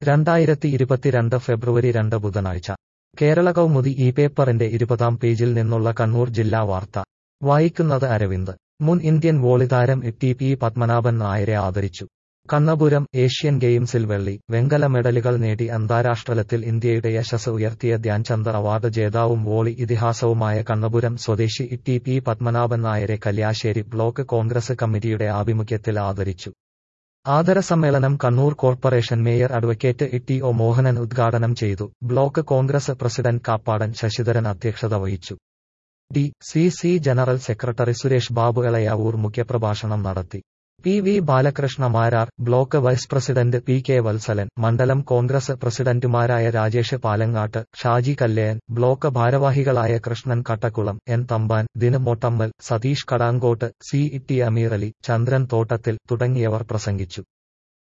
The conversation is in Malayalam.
രണ്ടായിരത്തി ഇരുപത്തിരണ്ട് ഫെബ്രുവരി രണ്ട് ബുധനാഴ്ച കേരള കൗമുദി ഈ പേപ്പറിന്റെ ഇരുപതാം പേജിൽ നിന്നുള്ള കണ്ണൂർ ജില്ലാ വാർത്ത വായിക്കുന്നത് അരവിന്ദ് മുൻ ഇന്ത്യൻ വോളി താരം ടി പി പത്മനാഭൻ നായരെ ആദരിച്ചു കണ്ണപുരം ഏഷ്യൻ ഗെയിംസിൽ വെള്ളി വെങ്കല മെഡലുകൾ നേടി അന്താരാഷ്ട്രതലത്തിൽ ഇന്ത്യയുടെ യശസ് ഉയർത്തിയ ധ്യാൻചന്ദ് അവാർഡ് ജേതാവും വോളി ഇതിഹാസവുമായ കണ്ണപുരം സ്വദേശി ടി പി പത്മനാഭൻ നായരെ കല്യാശ്ശേരി ബ്ലോക്ക് കോൺഗ്രസ് കമ്മിറ്റിയുടെ ആഭിമുഖ്യത്തിൽ ആദരിച്ചു ആദര സമ്മേളനം Kannur corporation mayor advocate T O Mohanan ഉദ്ഘാടനം ചെയ്തു block Congress president Kappadan Sasidharan അധ്യക്ഷത വഹിച്ചു D C C general secretary Suresh Babu Elayavoor മുഖ്യപ്രഭാഷണം നടത്തി P V Balakrishna Marar block vice president P K Vatsalan മണ്ഡലം കോൺഗ്രസ് പ്രസിഡന്റുമാരായ രാജേഷ് പാലങ്ങാട്ട് ഷാജി കല്ലേൻ ബ്ലോക്ക് ഭാരവാഹികളായ Krishnan Kattakulam N Thamban Dinu Mottammal Satheesh Kadangot C T Ameer Ali Chandran Thottathil തുടങ്ങിയവർ പ്രസംഗിച്ചു